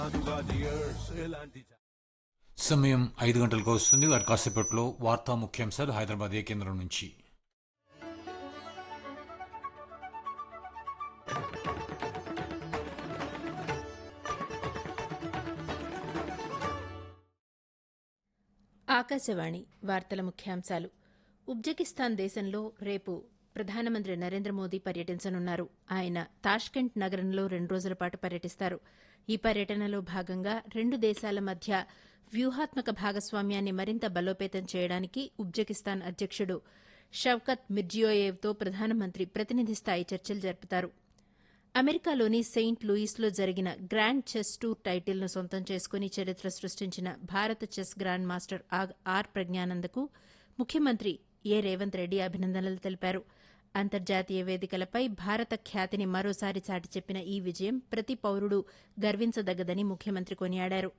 సమయం ఐదు గంటలకు వస్తుంది వారి కాసేపట్లో వార్తా ముఖ్యాంశాలు హైదరాబాద్ ఏ కేంద్రం నుంచి ఆకాశవాణి వార్తల ముఖ్యాంశాలు ఉజ్బెకిస్తాన్ దేశంలో రేపు ప్రధానమంత్రి నరేంద్ర మోదీ పర్యటించనున్నారు ఆయన తాష్కెంట్ నగరంలో రెండు రోజుల పాటు పర్యటిస్తారు ఈ పర్యటనలో భాగంగా రెండు దేశాల మధ్య వ్యూహాత్మక భాగస్వామ్యాన్ని మరింత బలోపేతం చేయడానికి ఉజ్బెకిస్తాన్ అధ్యకుడు షవ్కత్ మిర్జియోయేవ్తో ప్రధానమంత్రి ప్రతినిధి స్థాయి చర్చలు జరుపుతారు అమెరికాలోని సెయింట్ లూయిస్లో జరిగిన గ్రాండ్ చెస్ టూర్ టైటిల్ను సొంతం చేసుకుని చరిత్ర సృష్టించిన భారత చెస్ గ్రాండ్ మాస్టర్ ఆగ్- ఆర్ ప్రజ్ఞానందకు ముఖ్యమంత్రి ఏ రేవంత్ రెడ్డి అభినందనలు తెలిపారు అంతర్జాతీయ వేదికలపై భారత ఖ్యాతిని మరోసారి చాటి చెప్పిన ఈ విజయం ప్రతి పౌరుడు గర్వించదగ్గదని ముఖ్యమంత్రి కొనియాడారు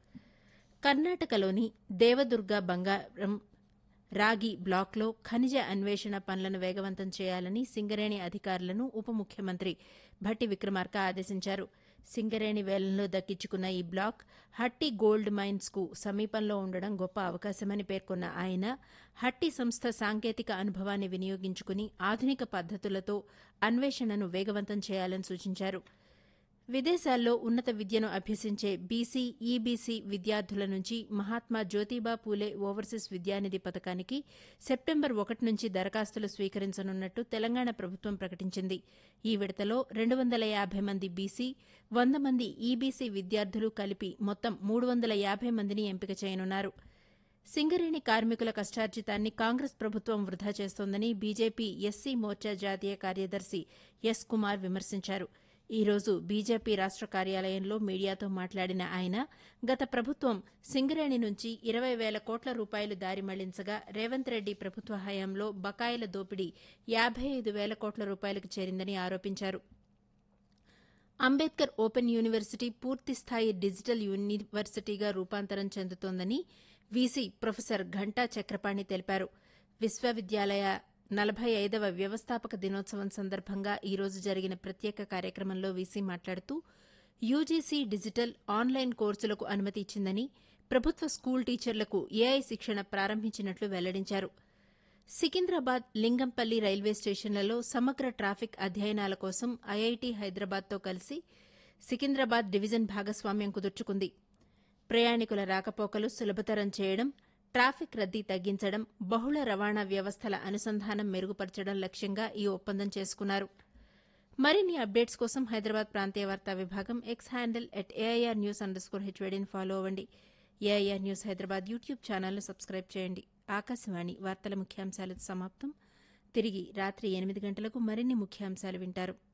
కర్ణాటకలోని దేవదుర్గ బంగారం రాగి బ్లాక్లో ఖనిజ అన్వేషణ పనులను వేగవంతం చేయాలని సింగరేణి అధికారులను ఉప ముఖ్యమంత్రి భట్టి విక్రమార్క ఆదేశించారు సింగరేణి వేలంలో దక్కించుకున్న ఈ బ్లాక్ హట్టి గోల్డ్ మైన్స్ కు సమీపంలో ఉండడం గొప్ప అవకాశమని పేర్కొన్న ఆయన హట్టి సంస్థ సాంకేతిక అనుభవాన్ని వినియోగించుకుని ఆధునిక పద్దతులతో అన్వేషణను వేగవంతం చేయాలని సూచించారు విదేశాల్లో ఉన్నత విద్యను అభ్యసించే బీసీ ఈబీసీ విద్యార్థుల నుంచి మహాత్మా జ్యోతిబా పూలే ఓవర్సీస్ విద్యానిధి పథకానికి సెప్టెంబర్ ఒకటి నుంచి దరఖాస్తులు స్వీకరించనున్నట్టు తెలంగాణ ప్రభుత్వం ప్రకటించింది ఈ విడతలో రెండు వందల యాభై మంది బీసీ వంద మంది ఈబీసీ విద్యార్థులు కలిపి మొత్తం మూడు వందల యాభై మందిని ఎంపిక చేయనున్నారు సింగరేణి కార్మికుల కష్టార్జితాన్ని కాంగ్రెస్ ప్రభుత్వం వృధా చేస్తోందని బీజేపీ ఎస్సీ మోర్చా జాతీయ కార్యదర్శి ఎస్ కుమార్ విమర్శించారు ఈ రోజు బీజేపీ రాష్ట కార్యాలయంలో మీడియాతో మాట్లాడిన ఆయన గత ప్రభుత్వం సింగరేణి నుంచి ఇరవై వేల కోట్ల రూపాయలు దారి మళ్లించగా రేవంత్ రెడ్డి ప్రభుత్వ హయాంలో బకాయిల దోపిడీ యాబై ఐదు వేల కోట్ల రూపాయలకు చేరిందని ఆరోపించారు అంబేద్కర్ ఓపెన్ యూనివర్సిటీ పూర్తిస్థాయి డిజిటల్ యూనివర్సిటీగా రూపాంతరం చెందుతోందని వీసీ ప్రొఫెసర్ ఘంటా చక్రపాణి తెలిపారు విశ్వవిద్యాలయ నలభై ఐదవ వ్యవస్థాపక దినోత్సవం సందర్భంగా ఈ రోజు జరిగిన ప్రత్యేక కార్యక్రమంలో వీసీ మాట్లాడుతూ యూజీసీ డిజిటల్ ఆన్లైన్ కోర్సులకు అనుమతి ఇచ్చిందని ప్రభుత్వ స్కూల్ టీచర్లకు ఏఐ శిక్షణ ప్రారంభించినట్లు వెల్లడించారు సికింద్రాబాద్ లింగంపల్లి రైల్వే స్టేషన్లలో సమగ్ర ట్రాఫిక్ అధ్యయనాల కోసం ఐఐటి హైదరాబాద్తో కలిసి సికింద్రాబాద్ డివిజన్ భాగస్వామ్యం కుదుర్చుకుంది ప్రయాణికుల రాకపోకలు సులభతరం చేయడం ట్రాఫిక్ రద్దీ తగ్గించడం బహుళ రవాణా వ్యవస్థల అనుసంధానం మెరుగుపరచడం లక్ష్యంగా ఈ ఒప్పందం చేసుకున్నారు మరిన్ని అప్డేట్స్ కోసం హైదరాబాద్ ప్రాంతీయ వార్తా విభాగం X handle at AIR news under score హెచ్వేడిని ఫాలో అవ్వండి ఏఐఆర్ న్యూస్ హైదరాబాద్ యూట్యూబ్ ఛానల్ను సబ్స్క్రైబ్ చేయండి ఆకాశవాణి వార్తల ముఖ్యాంశాలు సమాప్తం తిరిగి రాత్రి ఎనిమిది గంటలకు మరిన్ని ముఖ్యాంశాలు వింటారు